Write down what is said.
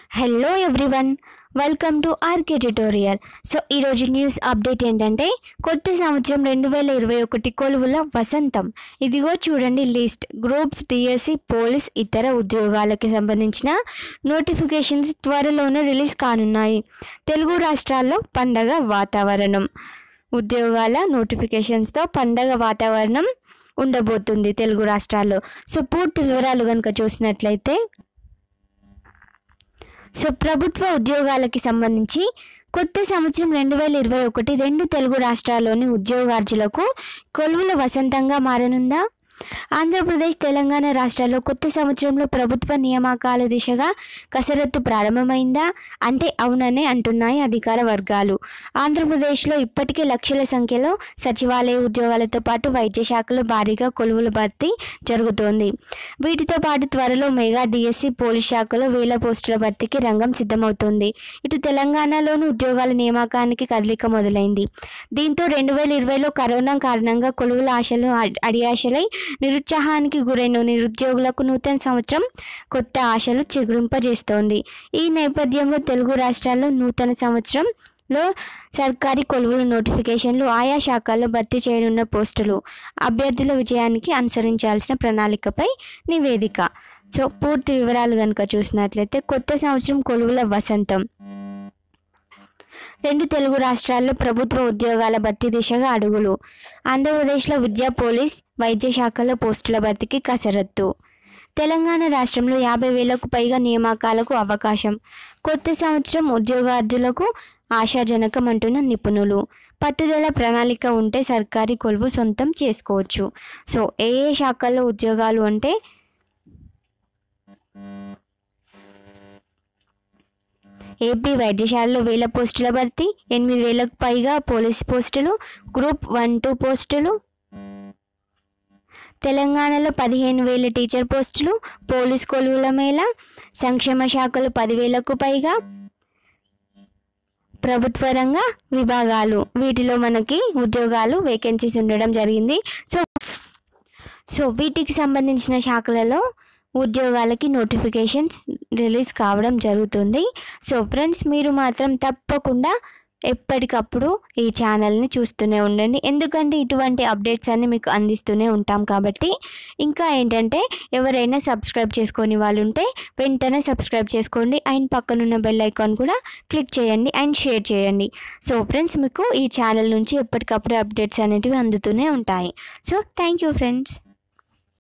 hello everyone welcome to RK tutorial so ఈరోజు news update ఏంటంటే కొత్త సంవత్సరం రెండు వేల ఇరవై ఒకటి కొలువుల వసంతం ఇదిగో చూడండి లిస్ట్ గ్రూప్స్ డిఎస్సి పోలీస్ ఇతర ఉద్యోగాలకి సంబంధించిన నోటిఫికేషన్స్ త్వరలోనే రిలీజ్ కానున్నాయి తెలుగు రాష్ట్రాల్లో పండగ వాతావరణం ఉద్యోగాల నోటిఫికేషన్స్తో పండగ వాతావరణం ఉండబోతుంది తెలుగు రాష్ట్రాల్లో సో పూర్తి వివరాలు కనుక చూసినట్లయితే సో ప్రభుత్వ ఉద్యోగాలకి సంబంధించి కొత్త సంవత్సరం రెండు వేల ఇరవై ఒకటి రెండు తెలుగు రాష్ట్రాల్లోని ఉద్యోగార్జులకు కొలువుల వసంతంగా మారనుందా ఆంధ్రప్రదేశ్ తెలంగాణ రాష్ట్రాల్లో కొత్త సంవత్సరంలో ప్రభుత్వ నియామకాల దిశగా కసరత్తు ప్రారంభమైందా అంటే అవుననే అంటున్నాయి అధికార వర్గాలు ఆంధ్రప్రదేశ్లో ఇప్పటికే లక్షల సంఖ్యలో సచివాలయ ఉద్యోగాలతో పాటు వైద్య శాఖలో భారీగా కొలువుల భర్తీ జరుగుతోంది వీటితో పాటు త్వరలో మెగా డిఎస్సి పోలీస్ శాఖలో వేల పోస్టుల భర్తీకి రంగం సిద్ధమవుతోంది ఇటు తెలంగాణలోనూ ఉద్యోగాల నియామకానికి కదలిక మొదలైంది దీంతో రెండు వేల ఇరవైలో కరోనా కారణంగా కొలువుల ఆశలు అడి- అడియాశలై నిరుత్సాహానికి గురైన నిరుద్యోగులకు నూతన సంవత్సరం కొత్త ఆశలు చిగురింపజేస్తోంది ఈ నేపథ్యంలో తెలుగు రాష్ట్రాల్లో నూతన సంవత్సరంలో సర్కారీ కొలువుల నోటిఫికేషన్లు ఆయా శాఖల్లో భర్తీ చేయనున్న పోస్టులు అభ్యర్థుల విజయానికి అనుసరించాల్సిన ప్రణాళికపై నివేదిక సో పూర్తి వివరాలు కనుక చూసినట్లయితే కొత్త సంవత్సరం కొలువుల వసంతం రెండు తెలుగు రాష్ట్రాల్లో ప్రభుత్వ ఉద్యోగాల భర్తీ దిశగా అడుగులు ఆంధ్రప్రదేశ్లో విద్యా పోలీస్ వైద్య శాఖలో పోస్టుల భర్తీకి కసరత్తు తెలంగాణ రాష్ట్రంలో యాభై వేలకు పైగా నియామకాలకు అవకాశం కొత్త సంవత్సరం ఉద్యోగార్థులకు ఆశాజనకం అంటున్న నిపుణులు పట్టుదల ప్రణాళిక ఉంటే సర్కారీ కొలువు సొంతం చేసుకోవచ్చు సో ఏ ఏ శాఖల్లో ఉద్యోగాలు అంటే ఏపీ వైద్యశాలలో వేల పోస్టుల భర్తీ ఎనిమిది వేలకు పైగా పోలీస్ పోస్టులు గ్రూప్ వన్ టూ పోస్టులు తెలంగాణలో పదిహేను వేల టీచర్ పోస్టులు పోలీస్ కొలువుల మేళ సంక్షేమ శాఖలు పదివేలకు పైగా ప్రభుత్వ రంగ విభాగాలు వీటిలో మనకి ఉద్యోగాలు వేకెన్సీస్ ఉండడం జరిగింది సో సో వీటికి సంబంధించిన శాఖలలో ఉద్యోగాలకి నోటిఫికేషన్స్ రిలీజ్ కావడం జరుగుతుంది సో ఫ్రెండ్స్ మీరు మాత్రం తప్పకుండా ఎప్పటికప్పుడు ఈ ఛానల్ని చూస్తూనే ఉండండి ఎందుకంటే ఇటువంటి అప్డేట్స్ అన్ని మీకు అందిస్తూనే ఉంటాం కాబట్టి ఇంకా ఏంటంటే ఎవరైనా సబ్స్క్రైబ్ చేసుకొని వాళ్ళు ఉంటే వెంటనే సబ్స్క్రైబ్ చేసుకోండి అండ్ పక్కనున్న బెల్ ఐకాన్ కూడా క్లిక్ చేయండి అండ్ షేర్ చేయండి సో ఫ్రెండ్స్ మీకు ఈ ఛానల్ నుంచి ఎప్పటికప్పుడు అప్డేట్స్ అనేటివి అందుతూనే ఉంటాయి సో థ్యాంక్ యూ ఫ్రెండ్స్